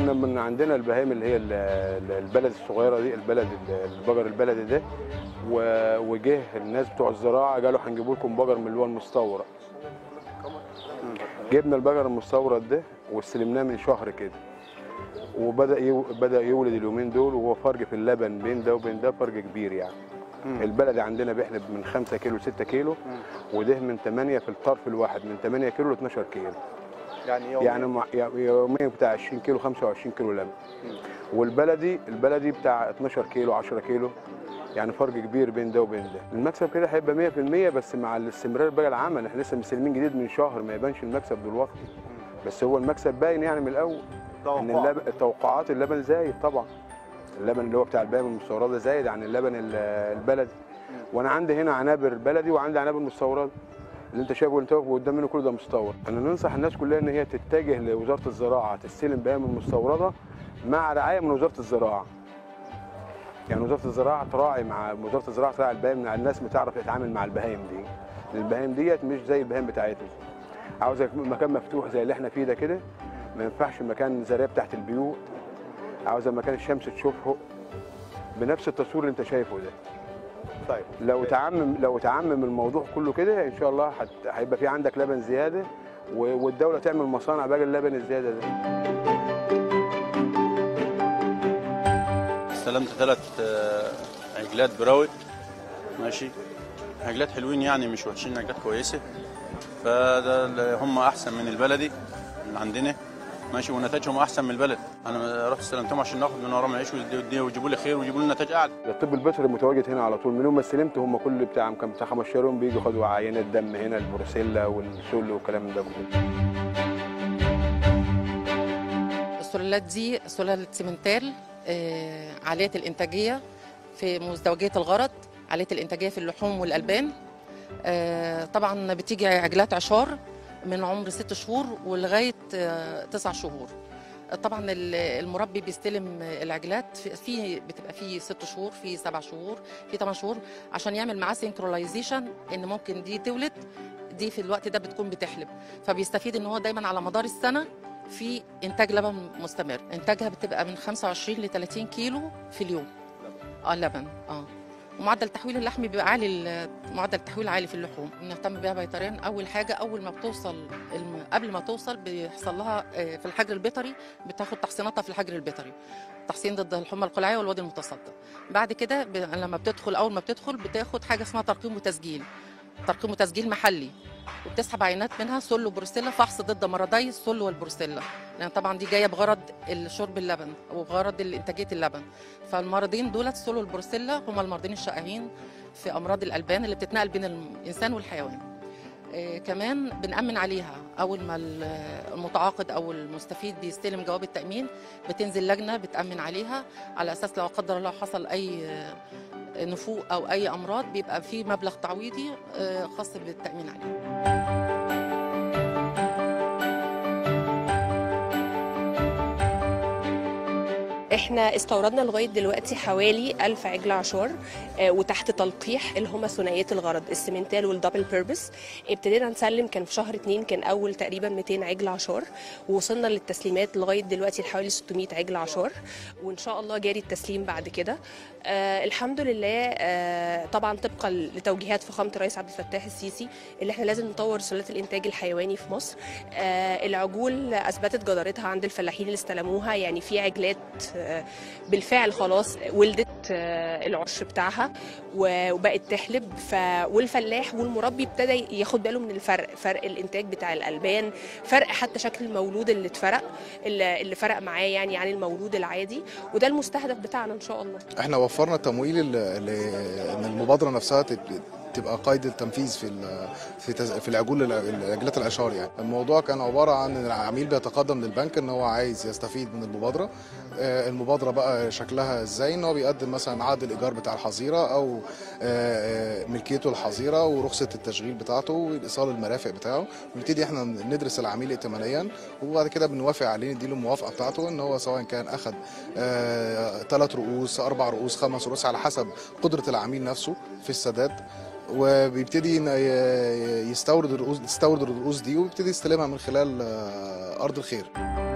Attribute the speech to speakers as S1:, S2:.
S1: كنا من عندنا البهايم اللي هي ال- ال- البلد الصغيره دي البلد ال- البقر البلدي ده و- وجه الناس بتوع الزراعه قالوا هنجيبوا لكم بقر من اللي هو المستورد جبنا البقر المستورد ده واستلمناه من شهر كده وبدا يو... بدا يولد اليومين دول وهو فرق في اللبن بين ده وبين ده فرق كبير يعني البلدي عندنا بيحلب من 5 كيلو 6 كيلو وده من 8 في الطرف الواحد من 8 كيلو ل 12 كيلو
S2: يعني يوم
S1: يعني مع- يوميا بتاع 20 كيلو 25 كيلو لبن والبلدي البلدي بتاع 12 كيلو 10 كيلو يعني فرق كبير بين ده وبين ده المكسب كده هيبقى 100% بس مع الاستمرار بقى العمل احنا لسه مستلمين جديد من شهر ما يبانش المكسب دلوقتي بس هو المكسب باين يعني من الاول ان
S2: توقع.
S1: اللبن التوقعات اللبن زايد طبعا اللبن اللي هو بتاع الباقي المستورده زايد عن اللبن ال- البلدي وانا عندي هنا عنابر بلدي وعندي عنابر مستورده اللي انت شايفه اللي انت واقف قدام منه كله ده مستورد انا ننصح الناس كلها ان هي تتجه لوزاره الزراعه تستلم بهايم المستورده مع رعايه من وزاره الزراعه يعني وزاره الزراعه تراعي مع وزاره الزراعه تراعي البهايم مع الناس بتعرف تتعامل مع البهايم دي لأن البهايم ديت مش زي البهايم بتاعتنا عاوزك مكان مفتوح زي اللي احنا فيه ده كده ما ينفعش مكان زراب تحت البيوت عاوز مكان الشمس تشوفه بنفس التصوير اللي انت شايفه ده
S2: طيب
S1: لو تعمم لو تعمم الموضوع كله كده ان شاء الله هت- هيبقى في عندك لبن زياده و- والدوله تعمل مصانع بقى اللبن الزياده ده
S3: استلمت ثلاث عجلات براوي ماشي عجلات حلوين يعني مش وحشين عجلات كويسه فده ال- هم احسن من البلدي اللي عندنا ماشي ونتائجهم احسن من البلد انا رحت استلمتهم عشان ناخد من وراهم العيش ويدي- ويجيبوا لي خير ويجيبوا لي نتائج اعلى
S1: الطب البيطري متواجد هنا على طول من يوم ما استلمت هم كل بتاع كم بتاع 15 يوم بيجوا ياخدوا عينات دم هنا البروسيلا والسل والكلام ده كله
S4: السلالات دي سلالة سيمنتال آه، عالية الإنتاجية في مزدوجية الغرض عالية الإنتاجية في اللحوم والألبان آه، طبعا بتيجي عجلات عشار من عمر ست شهور ولغاية آه، تسع شهور طبعا ال- المربي بيستلم العجلات في- في بتبقى في ست شهور في سبع شهور في ثمان شهور عشان يعمل معاه سينكرونايزيشن ان ممكن دي تولد دي في الوقت ده بتكون بتحلب فبيستفيد ان هو دايما على مدار السنه في انتاج لبن مستمر انتاجها بتبقى من 25 ل 30 كيلو في اليوم اه لبن اه ومعدل تحويل اللحم بيبقى عالي ال- معدل التحويل عالي في اللحوم بنهتم بيها بيطريا اول حاجه اول ما بتوصل الم... قبل ما توصل بيحصل لها آه، في الحجر البيطري بتاخد تحصيناتها في الحجر البيطري تحصين ضد الحمى القلعيه والوادي المتصدع بعد كده ب... لما بتدخل اول ما بتدخل بتاخد حاجه اسمها ترقيم وتسجيل ترقيم وتسجيل محلي وبتسحب عينات منها سل وبروسيلا فحص ضد مرضي السل والبروسيلا لان طبعا دي جايه بغرض شرب اللبن او بغرض انتاجيه اللبن فالمرضين دولت السل والبروسيلا هم المرضين الشائعين في امراض الالبان اللي بتتنقل بين الانسان والحيوان آه، كمان بنأمن عليها أول ما ال- المتعاقد أو المستفيد بيستلم جواب التأمين بتنزل لجنة بتأمن عليها على أساس لو قدر الله حصل أي آه، نفوق أو أي أمراض بيبقى في مبلغ تعويضي آه، خاص بالتأمين عليها
S5: احنا استوردنا لغايه دلوقتي حوالي 1000 عجل عشار آه، وتحت تلقيح اللي هم ثنائيات الغرض السيمنتال والدبل بيربس ابتدينا نسلم كان في شهر اتنين كان اول تقريبا 200 عجل عشار ووصلنا للتسليمات لغايه دلوقتي لحوالي 600 عجل عشار وان شاء الله جاري التسليم بعد كده آه الحمد لله آه طبعا طبقا لتوجيهات فخامه الرئيس عبد الفتاح السيسي اللي احنا لازم نطور سلالات الانتاج الحيواني في مصر آه العجول اثبتت جدارتها عند الفلاحين اللي استلموها يعني في عجلات آه بالفعل خلاص ولدت آه العش بتاعها و- وبقت تحلب ف والفلاح والمربي ابتدى ياخد باله من الفرق فرق الانتاج بتاع الالبان فرق حتى شكل المولود اللي اتفرق اللي اللي فرق معاه يعني عن المولود العادي وده المستهدف بتاعنا ان شاء الله
S6: احنا وفرنا تمويل ال- ال- ان المبادره نفسها تب- تبقى قيد التنفيذ في ال- في تز- في العجول الع- العجلات الاشهار يعني الموضوع كان عباره عن ان العميل بيتقدم للبنك ان هو عايز يستفيد من المبادره آه، المبادره بقى شكلها ازاي ان هو بيقدم مثلا عقد الايجار بتاع الحظيره او آه، آه، ملكيته الحظيره ورخصه التشغيل بتاعته وايصال المرافق بتاعه ونبتدي احنا ندرس العميل ائتمانيا وبعد كده بنوافق عليه نديله الموافقه بتاعته ان هو سواء كان اخذ ثلاث رؤوس اربع رؤوس خمس رؤوس على حسب قدره العميل نفسه في السداد وبيبتدي ين- ي- يستورد الرؤوس يستورد الرؤوس دي ويبتدي يستلمها من خلال آه، ارض الخير